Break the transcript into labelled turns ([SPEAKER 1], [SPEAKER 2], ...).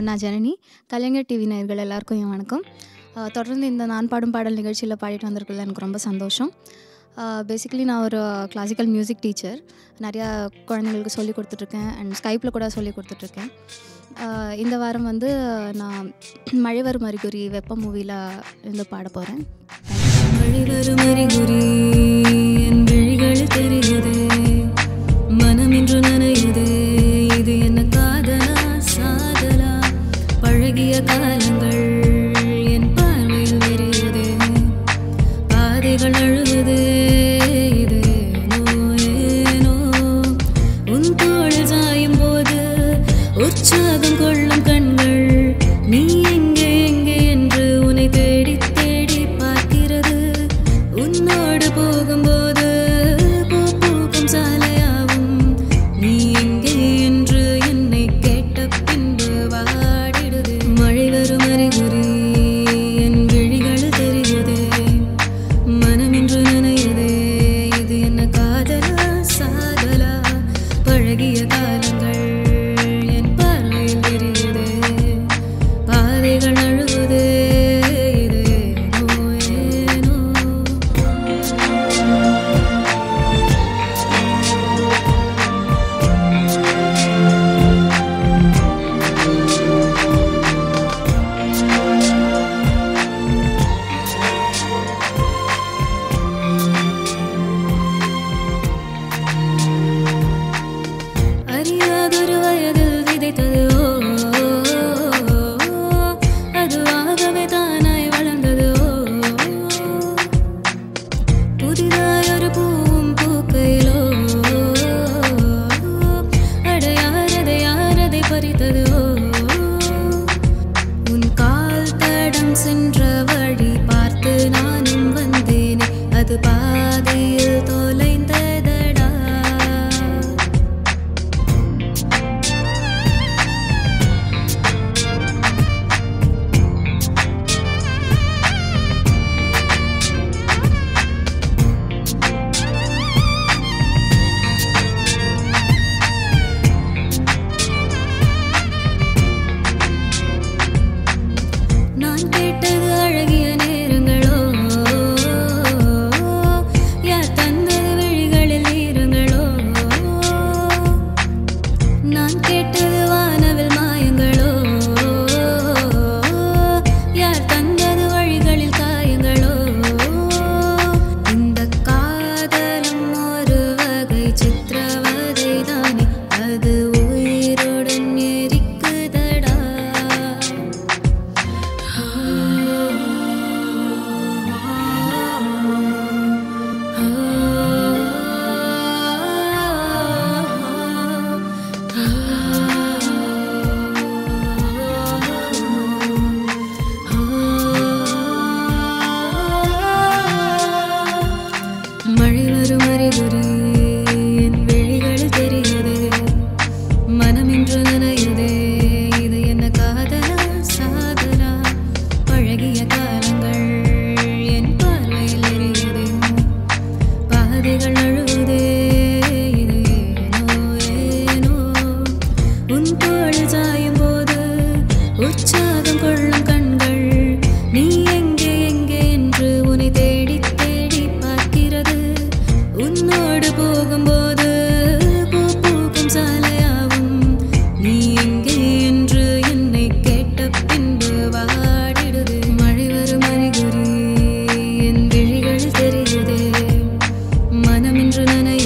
[SPEAKER 1] நான் ஜனனி கலைஞர் டிவி நேயர்கள் எல்லாருக்கும் என் வணக்கம் அஹ், தொடர்ந்து இந்த நான் பாடும் பாடல் நிகழ்ச்சியில் பாடிட்டு வந்திருக்கல எனக்கு ரொம்ப சந்தோஷம் பேசிக்கலி நான் ஒரு கிளாசிக்கல் மியூசிக் டீச்சர் நிறையா குழந்தைங்களுக்கு சொல்லி கொடுத்துட்ருக்கேன் அண்ட் ஸ்கைப்பில் கூட சொல்லி கொடுத்துட்ருக்கேன் அஹ், இந்த வாரம் வந்து நான் மழை வரும் அறிகுறி வெப்ப மூவியில் இருந்து பாட போகிறேன்
[SPEAKER 2] மழை வரும் அறிகுறி என் விழிகள் தெரியுதே மனம் இன்று நனையுதே இது என்ன காதலா சாதலா பழகிய காலங்கள் என் பார்வையில் விரியுதே பாதைகள் அழுகுதே இது ஏனோ ஏனோ உன் தோளில் சாயும் போது உற்சாகம் கொள்ளும் கண்கள் நீ எங்கே எங்கே என்று உன்னை தேடி தேடி பார்க்கிறது உன்னோடு போகும்போது பூ பூக்கும் சாலையாவும் நீ எங்கே என்று என்னை கேட்ட பின்பு வாடிடுது மழை வரும் அறிகுறி என் விழிகள் தெரியுதே மனம் இன்று நனையுதே இது என்ன காதலா சாதலா பழகிய காலங்கள் என் பார்வையில் விரியுதே பாதைகள் அழுகுதே இது ஏனோ ஏனோ அறியாதொரு வயதில் விதைத்தது ஓ, அதுவாகவே தானாய் வளர்ந்தது ஓ. புதிதாயொரு பூவும் பூக்கையிலோ அடையாரதை யாரதை பறித்தது ஓ. உன் கால் தடம் சென்ற வழி பார்த்து நானும் வந்தேனே அது பாதையில் தொலைந்ததடா நான் கேட்டது அழகிய நேரங்களோ யார் தந்தது விழிகளில் ஈரங்களோ நான் கேட்டது வானவில் மாயங்களோ யார் தந்தது வழிகளில் காயங்களோ இந்த காதலும் ஒரு வகை சித்திரவதை தானே அது உயிருடன் எரிக்குதடா மழை வரும் அறிகுறி என் விழிகள் தெரியுதே மனம் இன்று நனையுதே இது என்ன காதலா சாதலா பழகிய காலங்கள் என் பார்வையில் எரியுதே பாதைகள் அழுகுதே இது ஏனோ ஏனோ உன் தோளில் சாயும் போது உற்சாகம் கொள்ளும் கண்கள் நீ எங்கே எங்கே என்று உன்னை தேடி தேடி பார்க்கிறது உன்னோடு போகும்போது பூ பூக்கும் சாலையாவும் நீ எங்கே என்று என்னை கேட்ட பின்பு வாடிடுது மழை வரும் அறிகுறி என் விழிகள் தெரியுதே மனம் இன்று நனையுதே